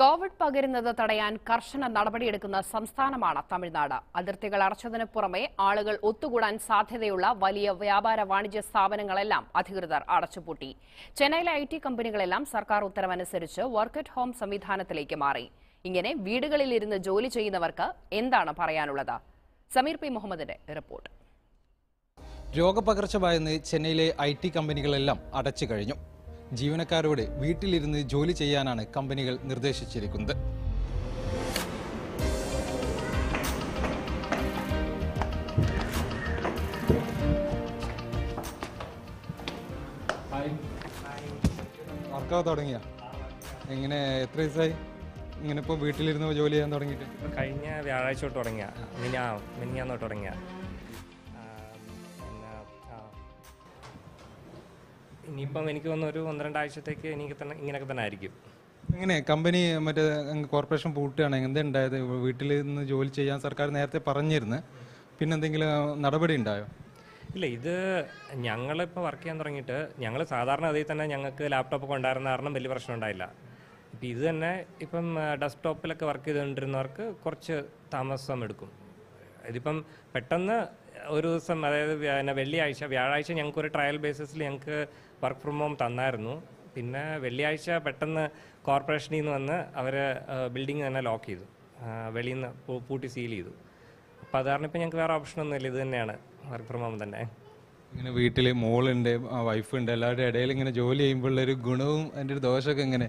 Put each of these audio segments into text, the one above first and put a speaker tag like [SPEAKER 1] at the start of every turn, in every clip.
[SPEAKER 1] Covid പകരുന്നത് തടയാൻ കർശന നടപടിയെടുക്കുന്ന സംസ്ഥാനമാണ് തമിഴ്നാട് അതിർത്തികൾ അടച്ചതിന് പുറമെ ആളുകൾ ഒത്തുകൂടാൻ സാധ്യതയുള്ള വലിയ വ്യാപാര വാണിജ്യ സ്ഥാപനങ്ങളെല്ലാം അധികൃതർ അടച്ചുപൂട്ടി ചെന്നൈയിലെ ഐ ടി കമ്പനികളെല്ലാം സർക്കാർ ഉത്തരവനുസരിച്ച് വർക്ക് അറ്റ് ഹോം സംവിധാനത്തിലേക്ക് മാറി ഇങ്ങനെ വീടുകളിലിരുന്ന് ജോലി ചെയ്യുന്നവർക്ക് എന്താണ് പറയാനുള്ളത് സമീർ പി മുഹമ്മദിന്റെ റിപ്പോർട്ട്
[SPEAKER 2] രോഗപകർച്ച ഭയന്ന് ചെന്നൈയിലെ ഐ ടി കമ്പനികളെല്ലാം അടച്ചു കഴിഞ്ഞു ജീവനക്കാരോട് വീട്ടിലിരുന്ന് ജോലി ചെയ്യാനാണ് കമ്പനികൾ നിർദ്ദേശിച്ചിരിക്കുന്നത് വർക്കാവ് തുടങ്ങിയ എങ്ങനെ എത്ര ദിവസമായി ഇങ്ങനെ ഇപ്പോൾ വീട്ടിലിരുന്ന് ജോലി ചെയ്യാൻ തുടങ്ങിയിട്ട്
[SPEAKER 3] ഇപ്പൊ കഴിഞ്ഞ വ്യാഴാഴ്ച തൊട്ട് തുടങ്ങിയ മിനിഞ്ഞാ മിനിഞ്ഞാന്ന് തൊട്ട് തുടങ്ങിയ പിന്നെ ആ. ഇനിയിപ്പം എനിക്ക് തോന്നുന്നു ഒരു ഒന്ന് രണ്ടാഴ്ചത്തേക്ക് എനിക്ക് തന്നെ ഇങ്ങനെയൊക്കെ തന്നെ ആയിരിക്കും
[SPEAKER 2] എങ്ങനെ കമ്പനി മറ്റേ അങ്ങ് കോർപ്പറേഷൻ പൂട്ടുകയാണ് എന്തുണ്ടായത് വീട്ടിൽ നിന്ന് ജോലി ചെയ്യാൻ സർക്കാർ നേരത്തെ പറഞ്ഞിരുന്നു പിന്നെ എന്തെങ്കിലും നടപടി ഉണ്ടായോ
[SPEAKER 3] ഇല്ല ഇത് ഞങ്ങളിപ്പോൾ വർക്ക് ചെയ്യാൻ തുടങ്ങിയിട്ട് ഞങ്ങൾ സാധാരണ അതിൽ തന്നെ ഞങ്ങൾക്ക് ലാപ്ടോപ്പ് ഒക്കെ ഉണ്ടായിരുന്ന കാരണം വലിയ പ്രശ്നം ഉണ്ടായില്ല ഇപ്പം ഇത് തന്നെ ഇപ്പം ഡെസ്ക്ടോപ്പിലൊക്കെ വർക്ക് ചെയ്തുകൊണ്ടിരുന്നവർക്ക് കുറച്ച് താമസം എടുക്കും ഇതിപ്പം പെട്ടെന്ന് ഒരു ദിവസം അതായത് വ്യ- പിന്നെ വെള്ളിയാഴ്ച വ്യാഴാഴ്ച ഞങ്ങൾക്ക് ഒരു ട്രയൽ ബേസിസിൽ ഞങ്ങൾക്ക് വർക്ക് ഫ്രം ഹോം തന്നായിരുന്നു പിന്നെ വെള്ളിയാഴ്ച പെട്ടെന്ന് കോർപ്പറേഷനിൽ നിന്ന് വന്ന് അവർ ബിൽഡിംഗ് തന്നെ ലോക്ക് ചെയ്തു ആ, വെളിയിൽ നിന്ന് പൂ- പൂട്ടി സീൽ ചെയ്തു അപ്പോൾ അത് കാരണം ഇപ്പം ഞങ്ങൾക്ക് വേറെ ഓപ്ഷനൊന്നുമില്ല ഇത് തന്നെയാണ് വർക്ക് ഫ്രം ഹോം തന്നെ
[SPEAKER 2] ഇങ്ങനെ വീട്ടിൽ മോളുണ്ട് വൈഫുണ്ട് എല്ലാവരുടെ ഇടയിൽ ഇങ്ങനെ ജോലി ചെയ്യുമ്പോഴുള്ള ഒരു ഗുണവും അതിൻ്റെ ഒരു ദോഷമൊക്കെ എങ്ങനെ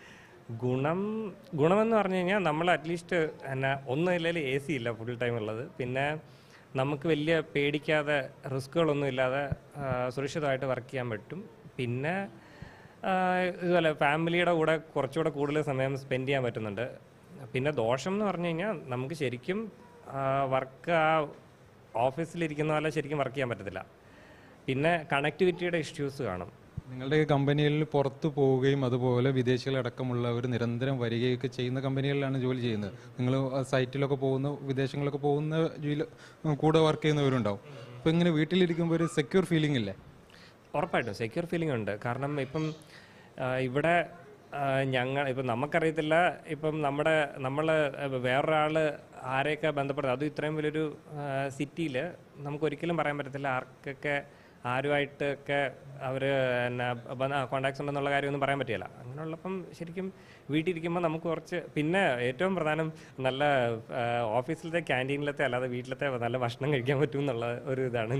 [SPEAKER 3] ഗുണം ഗുണമെന്ന് പറഞ്ഞു കഴിഞ്ഞാൽ നമ്മൾ അറ്റ്ലീസ്റ്റ് എന്നാ ഒന്നും ഇല്ലെങ്കിൽ എ സി ഇല്ല ഫുൾ ടൈം ഉള്ളത് പിന്നെ നമുക്ക് വലിയ പേടിക്കാതെ റിസ്കുകളൊന്നും ഇല്ലാതെ ആ, സുരക്ഷിതമായിട്ട് വർക്ക് ചെയ്യാൻ പറ്റും പിന്നെ ആ, ഇതുപോലെ ഫാമിലിയുടെ കൂടെ കുറച്ചുകൂടെ കൂടുതൽ സമയം സ്പെൻഡ് ചെയ്യാൻ പറ്റുന്നുണ്ട് പിന്നെ ദോഷം എന്ന് പറഞ്ഞു കഴിഞ്ഞാൽ നമുക്ക് ശരിക്കും വർക്ക് ആ ഓഫീസിലിരിക്കുന്ന പോലെ ശരിക്കും വർക്ക് ചെയ്യാൻ പറ്റത്തില്ല പിന്നെ കണക്ടിവിറ്റിയുടെ ഇഷ്യൂസ് കാണും
[SPEAKER 2] നിങ്ങളുടെ കമ്പനിയിൽ പുറത്തു പോവുകയും അതുപോലെ വിദേശികളടക്കമുള്ളവർ നിരന്തരം വരികയൊക്കെ ചെയ്യുന്ന കമ്പനികളിലാണ് ജോലി ചെയ്യുന്നത് നിങ്ങൾ സൈറ്റിലൊക്കെ പോകുന്ന വിദേശങ്ങളിലൊക്കെ പോകുന്ന ജോലി കൂടെ വർക്ക് ചെയ്യുന്നവരുണ്ടാവും അപ്പോൾ ഇങ്ങനെ വീട്ടിലിരിക്കുമ്പോൾ ഒരു സെക്യൂർ ഫീലിംഗ് ഇല്ലേ
[SPEAKER 3] ഉറപ്പായിട്ടും സെക്യൂർ ഫീലിംഗ് ഉണ്ട് കാരണം ഇപ്പം ആ, ഇവിടെ ആ, ഞങ്ങൾ ഇപ്പം നമുക്കറിയത്തില്ല ഇപ്പം നമ്മുടെ നമ്മൾ വേറൊരാൾ ആരെയൊക്കെ ബന്ധപ്പെടുന്നത് അതും ഇത്രയും വലിയൊരു സിറ്റിയിൽ നമുക്ക് ഒരിക്കലും പറയാൻ പറ്റത്തില്ല ആർക്കൊക്കെ ആരുമായിട്ടൊക്കെ അവർ എന്നാ കോണ്ടാക്ട്സ് ഉണ്ടെന്നുള്ള കാര്യമൊന്നും പറയാൻ പറ്റില്ല അങ്ങനെയുള്ളപ്പം ശരിക്കും വീട്ടിലിരിക്കുമ്പോൾ നമുക്ക് കുറച്ച് പിന്നെ ഏറ്റവും പ്രധാനം നല്ല ആ, ഓഫീസിലത്തെ ക്യാൻറ്റീനിലത്തെ അല്ലാതെ വീട്ടിലത്തെ നല്ല ഭക്ഷണം കഴിക്കാൻ പറ്റും എന്നുള്ള ഒരു ഇതാണ്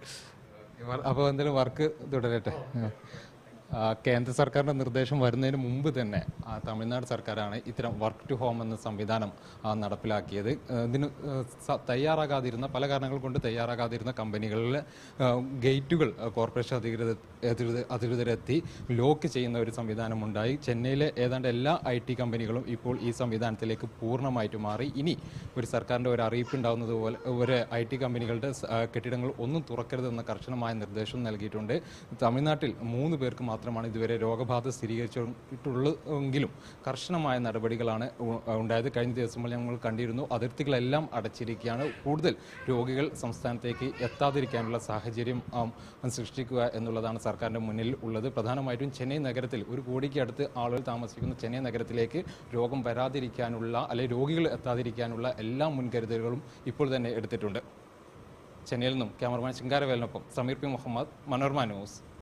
[SPEAKER 2] അപ്പോൾ എന്തായാലും വർക്ക് തുടരട്ടെ ആ, കേന്ദ്ര സർക്കാരിൻ്റെ നിർദ്ദേശം വരുന്നതിന് മുമ്പ് തന്നെ ആ, തമിഴ്നാട് സർക്കാരാണ് ഇത്തരം വർക്ക് ടു ഹോം എന്ന സംവിധാനം ആ, നടപ്പിലാക്കിയത് ആ, ഇതിന് ആ, സ- തയ്യാറാകാതിരുന്ന പല കാരണങ്ങൾ കൊണ്ട് തയ്യാറാകാതിരുന്ന കമ്പനികളിൽ ആ, ഗേറ്റുകൾ ആ, കോർപ്പറേഷൻ അധികൃതർ അധികൃതർ- അധികൃതരെത്തി ലോക്ക് ചെയ്യുന്ന ഒരു സംവിധാനം ഉണ്ടായി ചെന്നൈയിലെ ഏതാണ്ട് എല്ലാ ഐ ടി കമ്പനികളും ഇപ്പോൾ ഈ സംവിധാനത്തിലേക്ക് പൂർണ്ണമായിട്ട് മാറി ഇനി ഒരു സർക്കാരിൻ്റെ ഒരു അറിയിപ്പ് ഉണ്ടാകുന്നത് പോലെ ഒരു ഐ ടി കമ്പനികളുടെ സ- ആ, കെട്ടിടങ്ങൾ ഒന്നും തുറക്കരുതെന്ന കർശനമായ നിർദ്ദേശം നൽകിയിട്ടുണ്ട് തമിഴ്നാട്ടിൽ മൂന്ന് പേർക്ക് മാത്രമാണ് ഇതുവരെ രോഗബാധ സ്ഥിരീകരിച്ചിട്ടുള്ളെങ്കിലും കർശനമായ നടപടികളാണ് ഉ- ഉണ്ടായത് കഴിഞ്ഞ ദിവസങ്ങൾ ഞങ്ങൾ കണ്ടിരുന്നു അതിർത്തികളെല്ലാം അടച്ചിരിക്കുകയാണ് കൂടുതൽ രോഗികൾ സംസ്ഥാനത്തേക്ക് എത്താതിരിക്കാനുള്ള സാഹചര്യം ആം, സൃഷ്ടിക്കുക എന്നുള്ളതാണ് സർക്കാരിൻ്റെ മുന്നിൽ ഉള്ളത് പ്രധാനമായിട്ടും ചെന്നൈ നഗരത്തിൽ ഒരു കോടിക്ക് അടുത്ത് ആളുകൾ താമസിക്കുന്ന ചെന്നൈ നഗരത്തിലേക്ക് രോഗം വരാതിരിക്കാനുള്ള അല്ലെങ്കിൽ രോഗികൾ എത്താതിരിക്കാനുള്ള എല്ലാ മുൻകരുതലുകളും ഇപ്പോൾ തന്നെ എടുത്തിട്ടുണ്ട് ചെന്നൈയിൽ നിന്നും ക്യാമറമാൻ ശിങ്കാരവേലിനൊപ്പം സമീർ പി മുഹമ്മദ് മനോർമ ന്യൂസ്